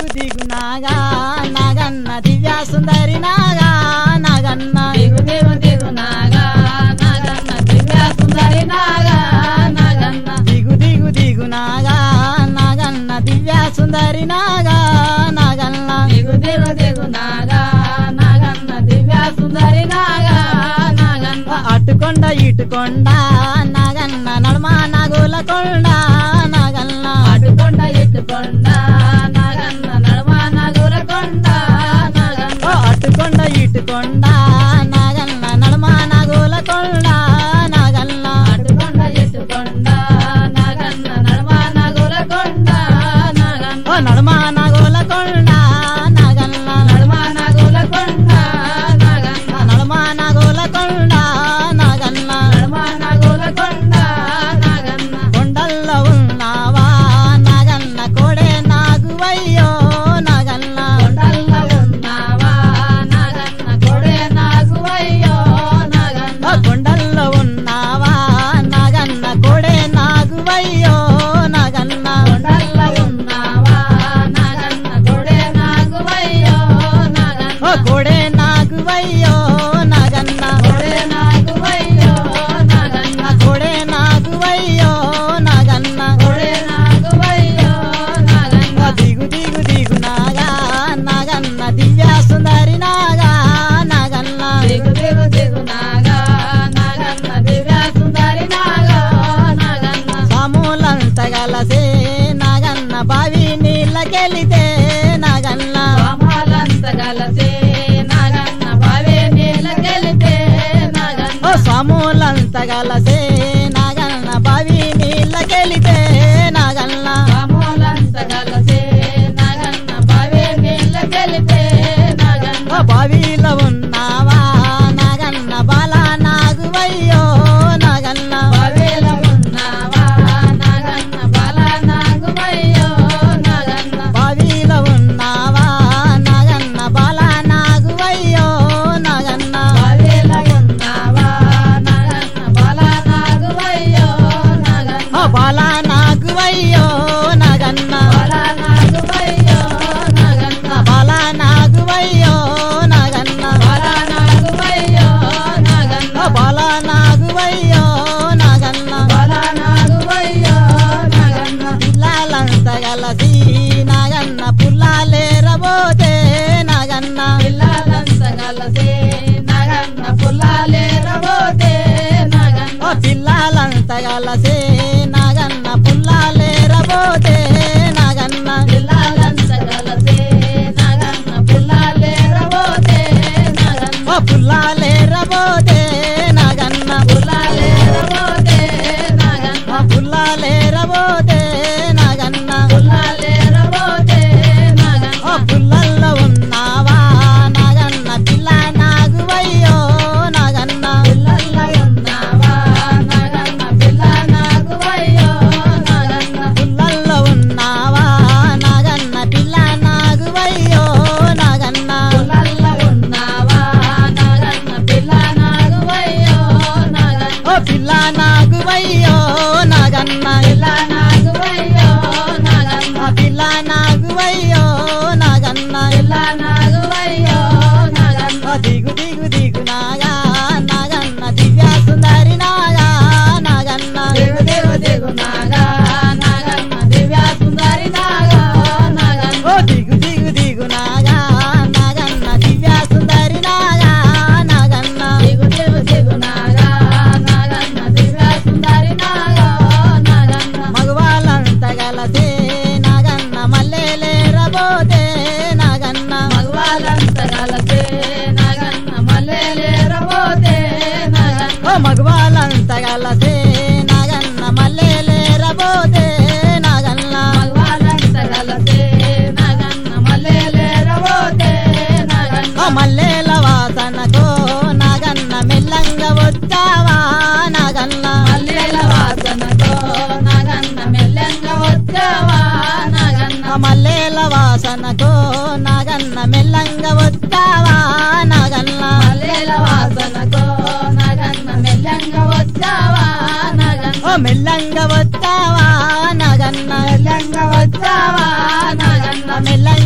దిగు దిగు నాగా నాగన్న దివ్య సుందరి నాగా నాగన్న దిగు దిగు దిగు నాగా నాగన్న దివ్య సుందరి నాగా నాగన్న దిగు దిగు దిగు నాగా నాగన్న దివ్య సుందరి నాగా నాగన్న దిగు దిగు దిగు నాగా నాగన్న దివ్య సుందరి నాగా నాగన్న అటుకొండ ఇటుకొండ నాగన్న నడమ నాగుల కొండ నాగన్న అటుకొండ ఇటుకొండ నాగన్న నడమ నగుల కొండ నాగన్న ఓ అటుకొండ ఇటుకొండ నాగన్న నడమ నాగుల కొండ నాగన్న అటుకొండ ఇటుకొండ నాగన్న నడమ నగుల కొండ నాగన్న ఓ నడమ నాగుల కొండ నాగన్న నడమ నగుల కొండ నాగన్న నడమ నాగుల కొండ నాగన్న నడమ నగుల కొండ నాగన్న కొండల్లో ఉన్నావా నాగన్న కోడే నాగువయ్యో నాగన్న కొండల్లో ఉన్నావా నాగన్న కొడే నాగువయ్యో నాగన్న ఓ కొండల్లో ఉన్నావా నాగన్న కోడే నాగువయ్యో నాగన్న కొండల్లో ఉన్నావా నాగన్న కొడే నాగువయ్యో నాగన్న ఓ కోడే నాగువయ్యో నాగన్న కొడే నాగువయ్యో నాగన్న కోడే నాగువయ్యో నాగన్న కొడే నాగువయ్యో నాగన్న ఓ దిగు దిగు దిగు నాగా నాగన్న దివ్య సుందరి నాగా నాగన్న దిగు దిగు దిగు నాగా నాగన్న దివ్య సుందరి నాగా నాగన్న సాములంత గలసే నాగన్న బావి నీళ్ళకెళితే నాగన్న వామాలంత గలసే నాగన్న బావే నీళ్ళకెళితే నాగన్న ఓ సాములంత గలసే నాగన్న బావి నీళ్ళకెళితే నాగన్న వాములంత గలసే నాగన్న బావే నీళ్ళకెళితే నాగన్న ఓ బావిలో ఉన్నావా నాగన్న బాల నాగువయ్యో నాగన్న బావేల ఉన్నావా నాగన్న బాల నాగువయ్యో నాగన్న బావిలో ఉన్నావా నాగన్న బాల నాగువయ్యో నాగన్న బావేల ఉన్నావా నాగన్న బాల నాగువయ్యో నాగన్న ఓ బాల నాగువయ్యో నాగన్న బాల నాగువయ్యో నాగన్న బాల నాగువయ్యో నాగన్న బాల నాగువయ్యో నాగన్న ఓ బాల నాగువయ్యో నాగన్న బాల నాగువయ్యో నాగన్న పిల్లలంత గలసి నాగన్న పుల్లాలేరబోతే నాగన్న పిల్లలంత గలసే నాగన్న పుల్లాలేరబోతే నాగన్న ఓ పిల్లలంత గలసే నాగన్న పుల్లాలేరబోతే నాగన్న పిల్లలంత గలసే నాగన్న పుల్లాలేరబోతే నాగన్న ఓ పుల్లాలేరబోతే నాగన్న పుల్లాలేరబోతే నాగన్న ఓ పుల్లాలేరబోతే నాగన్న పుల్లాలేరబోతే నాగన్న ఓ పుల్లల్లో ఉన్నావా నాగన్న పిల్ల నాగువయ్యో నాగన్న పిల్లల్లో ఉన్నావా నాగన్న పిల్ల నాగువయ్యో నాగన్న పుల్లల్లో ఉన్నావా నాగన్న పిల్ల నాగువయ్యో నాగన్న పుల్లల్లో ఉన్నావా నాగన్న పిల్ల నాగువయ్యో నాగన్న ఓ పిల్ల నాగువయ్యో నాగన్న పిల్ల నాగువయ్యో నాగన్న ఆ పిల్ల నాగువయ్యో నాగన్న పిల్ల నాగువయ్యో నాగన్న ఓ దిగు దిగు దిగు నాగా నాగన్న దివ్య సుందరి నాగా నాగన్న దిగు దిగు దిగు నాగా నాగన్న దివ్య సుందరి నాగా నాగన్న ఓ దిగు దిగు దిగు నాగా నాగన్న దివ్య సుందరి నాగా నాగన్న దిగు దిగు దిగు నాగా నాగన్న దివ్య సుందరి నాగా నాగన్న మగవాళ్ళంత గలసే నాగన్న మల్లెలేరబోతే నాగన్న మగవాళ్ళంత గలసే నాగన్న మల్లెలేరబోతే నాగన్న ఓ మగవాళ్ళంత గలసే నాగన్న మల్లెలేరబోతే నాగన్న మగవాళ్ళంత గలసే నాగన్న మల్లెలేరబోతే నాగన్న ఓ మల్లెల వాసనకో నాగన్న మెల్లంగా వచ్చావా నాగన్న మల్లెల వాసనతో నాగన్న మెల్లంగా వచ్చావా నాగన్న ఆ మల్లెల వాసనకో నాగన్న మెల్లంగా వచ్చావా నాగన్న మల్లెల వాసనతో నాగన్న మెల్లంగా వచ్చావా నాగన్న ఓ మెల్లంగా వచ్చావా నాగన్న మెల్లంగా వచ్చావా నాగన్న మెల్లంగా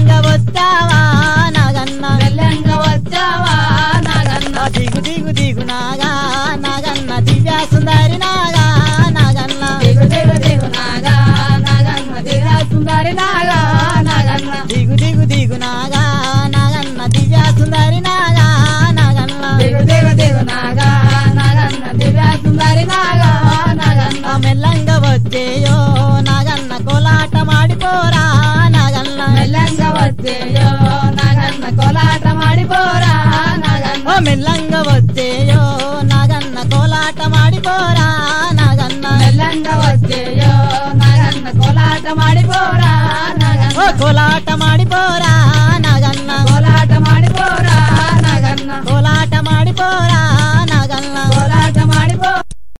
మెల్లంగా వచ్చావా నాగన్న మెల్లంగా వచ్చావా నాగన్న దిగు దిగు దిగు నాగా నాగన్న దివ్య సుందరి నాగా నాగన్న దిగు దిగు దిగు నాగా నాగన్న దివ్య సుందరి నాగా నాగన్న దిగు దిగు దిగు నాగా నాగన్న దివ్య సుందరి నాగా నాగన్న దిగు దిగు దిగు నాగా నాగన్న దివ్య సుందరి నాగా నాగన్న ఆ మెల్లంగా వచ్చేయో నాగన్న కోలాట మాడిపోరా నాగన్న మెల్లంగా వచ్చేయో నాగన్న కోలాట మాడిపోరా నాగన్న ఓ మెల్లంగా వచ్చేయో నాగన్న కోలాట మాడిపోరా నాగన్న మెల్లంగా వచ్చేయో నాగన్న కోలాట మాడిపోరా నాగన్న ఓ కోలాట మాడిపోరా నాగన్న కోలాట మాడిపోరా నాగన్న కోలాట మాడిపోరా